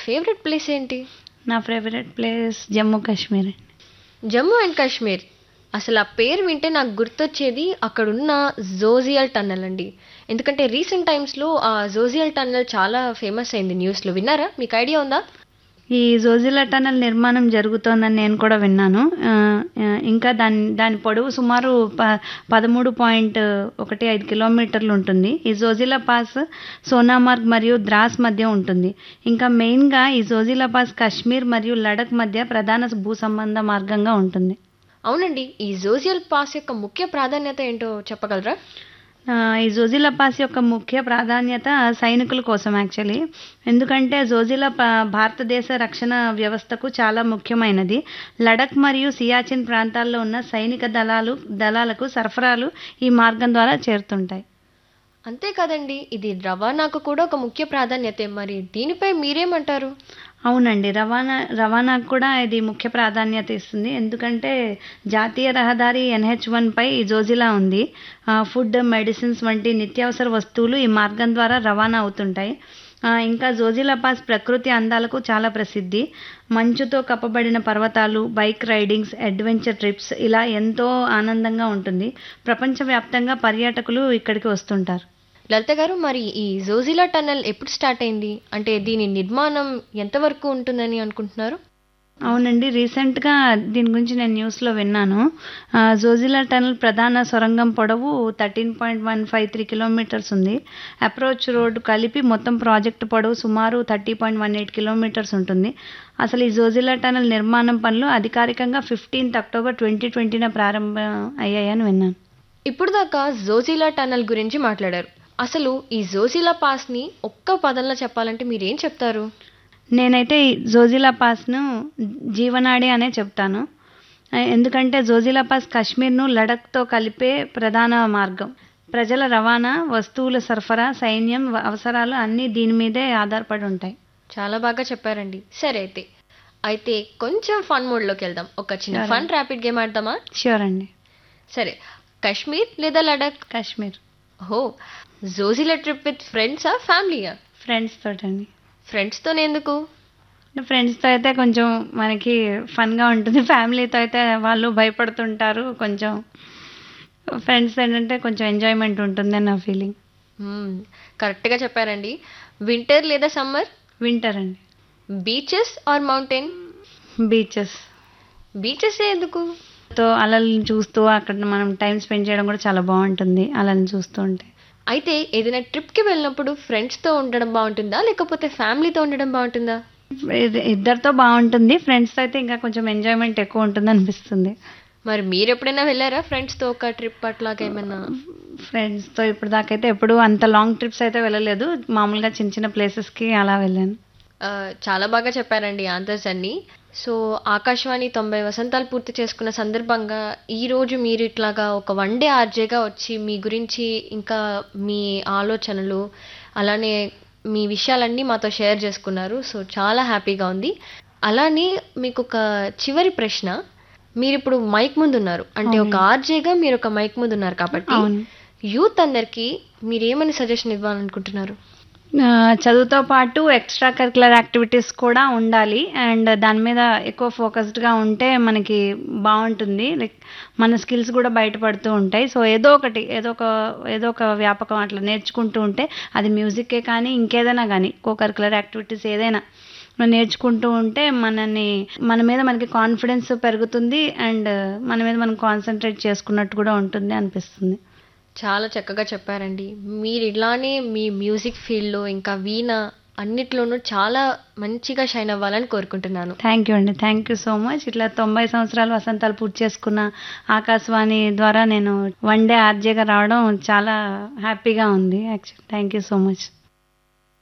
Favourite place ఏంటి నా favourite place Jammu Kashmir అండి జమ్మూ అండ్ కాశ్మీర్ అసలు ఆ పేరు వింటే నాకు గుర్తొచ్చేది అక్కడున్న జోజియల్ టన్నల్ అండి ఎందుకంటే రీసెంట్ టైమ్స్లో ఆ జోజియల్ టన్నల్ చాలా ఫేమస్ అయింది న్యూస్లో విన్నారా మీకు ఐడియా ఉందా ఈ జోజిలా టనల్ నిర్మాణం జరుగుతోందని నేను కూడా విన్నాను ఆ, ఆ, ఇంకా దాని దాని పొడవు సుమారు ప పదమూడు పాయింట్ ఒకటి ఐదు కిలోమీటర్లు ఉంటుంది ఈ జోజిలా పాస్ సోనామార్గ్ మరియు ద్రాస్ మధ్య ఉంటుంది ఇంకా మెయిన్గా ఈ జోజిలా పాస్ కాశ్మీర్ మరియు లడక్ మధ్య ప్రధాన భూ సంబంధ మార్గంగా ఉంటుంది అవునండి ఈ జోజియల్ పాస్ యొక్క ముఖ్య ప్రాధాన్యత ఏంటో చెప్పగలరా ఆ, ఈ జోజిలా పాస్ యొక్క ముఖ్య ప్రాధాన్యత సైనికుల కోసం యాక్చువల్లీ ఎందుకంటే జోజిలా పా భారతదేశ రక్షణ వ్యవస్థకు చాలా ముఖ్యమైనది లడక్ మరియు సియాచిన్ ప్రాంతాల్లో ఉన్న సైనిక దళాలు దళాలకు సరఫరాలు ఈ మార్గం ద్వారా చేరుతుంటాయి అంతేకాదండి ఇది రవాణాకు కూడా ఒక ముఖ్య ప్రాధాన్యతే మరి దీనిపై మీరేమంటారు అవునండి రవాణా రవాణాకు కూడా ఇది ముఖ్య ప్రాధాన్యత ఇస్తుంది ఎందుకంటే జాతీయ రహదారి ఎన్హెచ్ వన్ పై ఈ జోజిలా ఉంది ఆ, ఫుడ్ మెడిసిన్స్ వంటి నిత్యావసర వస్తువులు ఈ మార్గం ద్వారా రవాణా అవుతుంటాయి ఆ, ఇంకా జోజిలా పాస్ ప్రకృతి అందాలకు చాలా ప్రసిద్ధి మంచుతో కప్పబడిన పర్వతాలు బైక్ రైడింగ్స్ అడ్వెంచర్ ట్రిప్స్ ఇలా ఎంతో ఆనందంగా ఉంటుంది ప్రపంచవ్యాప్తంగా పర్యాటకులు ఇక్కడికి వస్తుంటారు లలిత గారు మరి ఈ జోజిలా టన్నల్ ఎప్పుడు స్టార్ట్ అయింది అంటే దీని నిర్మాణం ఎంతవరకు ఉంటుందని అనుకుంటున్నారు అవునండి రీసెంట్గా దీని గురించి నేను న్యూస్లో విన్నాను ఆ, జోజిలా టనల్ ప్రధాన సొరంగం పొడవు thirteen point one five three kilometres ఉంది అప్రోచ్ రోడ్ కలిపి మొత్తం ప్రాజెక్టు పొడవు సుమారు thirty point one eight kilometres ఉంటుంది అసలు ఈ జోజిలా టనల్ నిర్మాణం పనులు అధికారికంగా ఫిఫ్టీన్త్ అక్టోబర్ ట్వంటీ ట్వంటీన ప్రారంభం అయ్యాయని విన్నాను ఇప్పుడు దాకా జోజిలా టన్నల్ గురించి మాట్లాడారు అసలు ఈ జోజిలా పాస్ని ఒక్క పదంలో చెప్పాలంటే మీరేం చెప్తారు నేనైతే ఈ జోజిలా పాస్ను జీవనాడి అనే చెప్తాను ఆ, ఎందుకంటే జోజిలా పాస్ కాశ్మీర్ను లడఖ్తో కలిపే ప్రధాన మార్గం ప్రజల రవాణా వస్తువుల సరఫరా సైన్యం వ- అవసరాలు అన్నీ దీని మీదే ఆధారపడి ఉంటాయి చాలా బాగా చెప్పారండి సరే అయితే అయితే కొంచెం ఫన్ మోడ్లోకి వెళ్దాం ఒక చిన్న సరే. ఫన్ ర్యాపిడ్ గేమ్ ఆడదామా ష్యూర్ అండి సరే కాశ్మీర్ లేదా లడాక్ కాశ్మీర్ ఓహో జోజిలా ట్రిప్ విత్ ఫ్రెండ్సా ఫ్యామిలీయా ఫ్రెండ్స్ తోటండి ఫ్రెండ్స్తోనే ఎందుకు ఫ్రెండ్స్తో అయితే కొంచెం మనకి ఫన్గా ఉంటుంది ఫ్యామిలీతో అయితే వాళ్ళు భయపడుతుంటారు కొంచెం ఫ్రెండ్స్ ఏంటంటే కొంచెం ఎంజాయ్మెంట్ ఉంటుంది నా ఫీలింగ్ మ్మ్, కరెక్ట్గా చెప్పారండి వింటర్ లేదా సమ్మర్ వింటర్ అండి beaches or mountain beaches beaches ఎందుకు తో అలల్ని చూస్తూ అక్కడ మనం టైం స్పెండ్ చేయడం కూడా చాలా బాగుంటుంది అలల్ని చూస్తూ ఉంటే అయితే ఏదైనా ట్రిప్కి వెళ్ళినప్పుడు ఫ్రెండ్స్తో ఉండడం బాగుంటుందా లేకపోతే ఫ్యామిలీతో ఉండడం బాగుంటుందా ఇద్- ఇద్దరితో బాగుంటుంది ఫ్రెండ్స్తో అయితే ఇంకా కొంచెం ఎంజాయ్మెంట్ ఎక్కువ ఉంటుంది అనిపిస్తుంది మరి మీరు ఎప్పుడైనా వెళ్ళారా ఫ్రెండ్స్తో ఒక ట్రిప్ అట్లాగా ఏమైనా ఫ్రెండ్స్తో ఇప్పుడు దాకైతే ఎప్పుడు అంత లాంగ్ ట్రిప్స్ అయితే వెళ్ళలేదు మామూలుగా చిన్న చిన్న ప్లేసెస్కి అలా వెళ్ళాను ఆ, చాలా బాగా చెప్పారండి ఆన్సర్స్ అన్ని సో ఆకాశవాణి తొంభై వసంతాలు పూర్తి చేసుకున్న సందర్భంగా ఈ రోజు మీరు ఇట్లాగా ఒక వన్ డే ఆర్జేగా వచ్చి మీ గురించి ఇంకా మీ ఆలోచనలు అలానే మీ విషయాలన్నీ మాతో షేర్ చేసుకున్నారు సో చాలా హ్యాపీగా ఉంది అలానే మీకు ఒక చివరి ప్రశ్న మీరు ఇప్పుడు మైక్ ముందు ఉన్నారు అంటే ఒక ఆర్జేగా మీరు ఒక మైక్ ముందు ఉన్నారు కాబట్టి అవును యూత్ అందరికీ మీరు ఏమని సజెషన్ ఇవ్వాలనుకుంటున్నారు ఆ, చదువుతో పాటు ఎక్స్ట్రా కరికులర్ యాక్టివిటీస్ కూడా ఉండాలి అండ్ దాని మీద ఎక్కువ ఫోకస్డ్గా ఉంటే మనకి బాగుంటుంది లైక్ మన స్కిల్స్ కూడా బయటపడుతూ ఉంటాయి సో ఏదో ఒకటి ఏదో ఒక ఏదో ఒక వ్యాపకం అట్లా నేర్చుకుంటూ ఉంటే అది మ్యూజిక్కే కానీ ఇంకేదైనా కానీ కో కరికులర్ యాక్టివిటీస్ ఏదైనా మనం నేర్చుకుంటూ ఉంటే మనని మన మీద మనకి కాన్ఫిడెన్స్ పెరుగుతుంది అండ్ మన మీద మనం కాన్సన్ట్రేట్ చేసుకున్నట్టు కూడా ఉంటుంది అనిపిస్తుంది చాలా చక్కగా చెప్పారండి మీరు ఇలానే మీ మ్యూజిక్ ఫీల్డ్లో ఇంకా వీణ అన్నిట్లోనూ చాలా మంచిగా షైన్ అవ్వాలని కోరుకుంటున్నాను థ్యాంక్ యూ అండి థ్యాంక్ యూ సో మచ్ ఇట్లా తొంభై సంవత్సరాలు వసంతాలు పూర్తి చేసుకున్న ఆకాశవాణి ద్వారా నేను వన్ డే ఆర్జేగా రావడం చాలా హ్యాపీగా ఉంది actually thank you so much